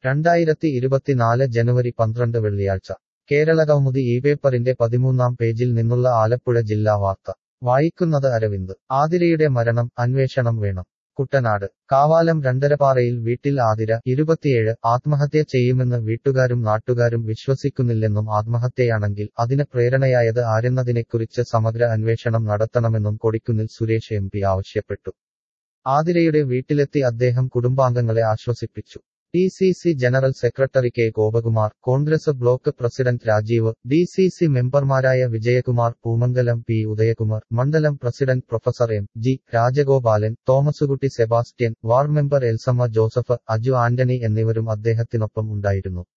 രണ്ടായിരത്തി ഇരുപത്തിനാല് ജനുവരി പന്ത്രണ്ട് വെള്ളിയാഴ്ച കേരളകൗമുദി ഈ പേപ്പറിന്റെ പതിമൂന്നാം പേജിൽ നിന്നുള്ള ആലപ്പുഴ ജില്ലാ വാർത്ത വായിക്കുന്നത് അരവിന്ദ് ആതിരയുടെ മരണം അന്വേഷണം വേണം കുട്ടനാട് കാവാലം രണ്ടരപ്പാറയിൽ വീട്ടിൽ ആതിര ഇരുപത്തിയേഴ് ആത്മഹത്യ ചെയ്യുമെന്ന് വീട്ടുകാരും നാട്ടുകാരും വിശ്വസിക്കുന്നില്ലെന്നും ആത്മഹത്യയാണെങ്കിൽ അതിന് പ്രേരണയായത് ആരെന്നതിനെക്കുറിച്ച് സമഗ്ര അന്വേഷണം നടത്തണമെന്നും കൊടിക്കുന്നിൽ സുരേഷ് എം പി ആവശ്യപ്പെട്ടു ആതിരയുടെ വീട്ടിലെത്തി അദ്ദേഹം കുടുംബാംഗങ്ങളെ ആശ്വസിപ്പിച്ചു D C C general secretary K Gopakumar Congress block president Rajeev D C C മെമ്പർമാരായ വിജയകുമാർ പൂമംഗലം പി ഉദയകുമാർ മണ്ഡലം president professor M G Rajagopalan Thomaskutty Sebastian ward member Elsamma Joseph Aju Antony എന്നിവരും അദ്ദേഹത്തിനൊപ്പം ഉണ്ടായിരുന്നു